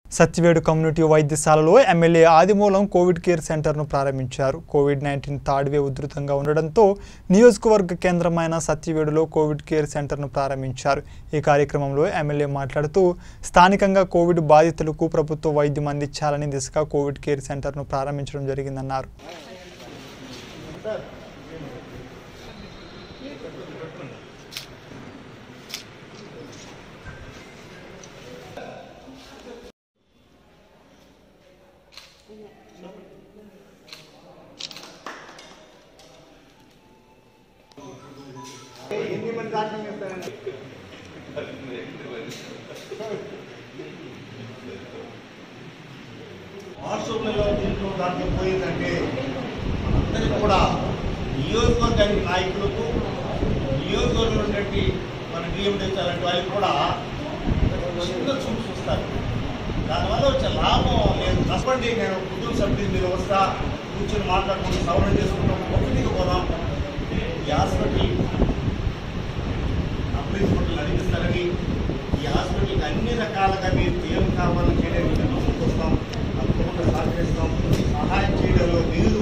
Satyavedu community వైద్యశాలలో MLA Adimulam Covid care సెంటర్ను ప్రారంభించారు కోవిడ్ నైన్టీన్ థర్డ్ వేవ్ ఉధృతంగా ఉండడంతో నియోజకవర్గ కేంద్రమైన సత్యవేడులో కోవిడ్ కేర్ సెంటర్ను ప్రారంభించారు ఈ కార్యక్రమంలో ఎమ్మెల్యే మాట్లాడుతూ స్థానికంగా కోవిడ్ బాధితులకు ప్రభుత్వ వైద్యం అందించాలని దిశగా కోవిడ్ కేర్ సెంటర్ను ప్రారంభించడం జరిగిందన్నారు వాట్సాప్లలో దీంట్లో దాంట్లో పోయిందంటే అందరికీ కూడా నియోజకవర్గానికి నాయకులకు నియోజకవర్గంలో ఉన్నటువంటి మన డిఎండి అలాంటి వాళ్ళకి కూడా చిన్న చూపు చూస్తారు దానివల్ల వచ్చే లాభం లేదు నష్టపడి నేను కుటుంబ సభ్యులు మీరు వస్తా కూర్చొని మాట్లాడుకుంటూ సవరణ చేసుకుంటాం ఒకటికి పోదాం ఈ హాస్పిటల్ అప్లికేషన్ నడిపిస్తారని ఈ హాస్పిటల్కి అన్ని రకాలుగా మీరు ఏం కావాలో చేయడానికి మేము ముందుకు వస్తాం తప్పకుండా సహకరిస్తాం సహాయం చేయడంలో మీరు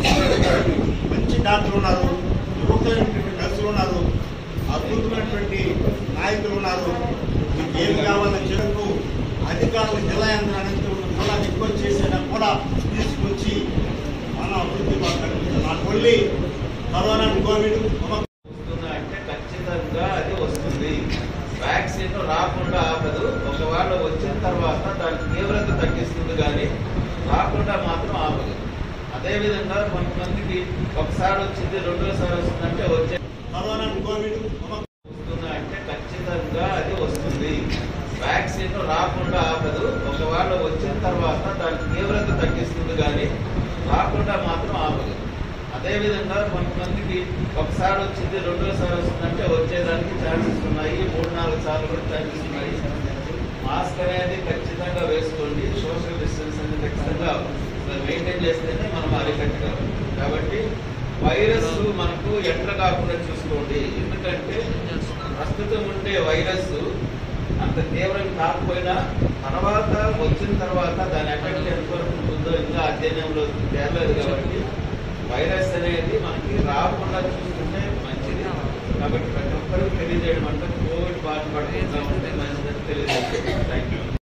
మంచి డాక్టర్లు ఉన్నారు యువకులైనటువంటి నర్సులు ఉన్నారు అద్భుతమైనటువంటి నాయకులు ఉన్నారు మీకు ఏం కావాలో చెరుకు అధికారులు జిల్లా యంత్రానికి కూడా రిక్వెస్ట్ చేసినా కూడా తీసుకొచ్చి మనం అభివృద్ధి పడతాం నాకు వెళ్ళి కరోనా కోవిడ్ వస్తుందా అంటే ఖచ్చితంగా అది వస్తుంది వ్యాక్సిన్ రాకుండా ఆపదు ఒకవేళ వచ్చిన తర్వాత దాని తీవ్రత తగ్గిస్తుంది కానీ రాకుండా మాత్రం ఆపదు అదేవిధంగా కొంతమందికి ఒకసారి వచ్చింది రెండోసారి వస్తుందంటే వచ్చే కరోనా కోవిడ్ వస్తుందా అంటే ఖచ్చితంగా అది వస్తుంది వ్యాక్సిన్ రాకుండా ఆపదు ఒకవేళ వచ్చిన తర్వాత దాని తీవ్రత తగ్గిస్తుంది కానీ రాకుండా మాత్రం ఆపదు అదేవిధంగా కొంతమందికి ఒకసారి వచ్చింది రెండోసారి వస్తుందంటే వచ్చేదానికి ఛాన్సెస్ ఉన్నాయి మూడు నాలుగు సార్లు కూడా ఛాన్సెస్ ఉన్నాయి మాస్క్ అనేది ఖచ్చితంగా వేసుకోండి సోషల్ డిస్టెన్స్ అనేది ఖచ్చితంగా మెయింటైన్ చేస్తేనే మనం అరికట్టగలం కాబట్టి వైరస్ మనకు ఎంటర్ కాకుండా చూసుకోండి ఎందుకంటే ప్రస్తుతం ఉండే వైరస్ అంత తీవ్రం కాకపోయినా తర్వాత వచ్చిన తర్వాత దాని ఎఫెక్ట్ ఎంతవరకు ఉంటుందో ఇంకా అధ్యయనంలో తేలలేదు కాబట్టి వైరస్ అనేది మనకి రాకుండా చూసుకుంటే మంచిది కాబట్టి ప్రతి ఒక్కరికి తెలియజేయడం అంటే కోవిడ్ బాధపడకుండా ఉంటే మంచిదని తెలియజేస్తాం థ్యాంక్ యూ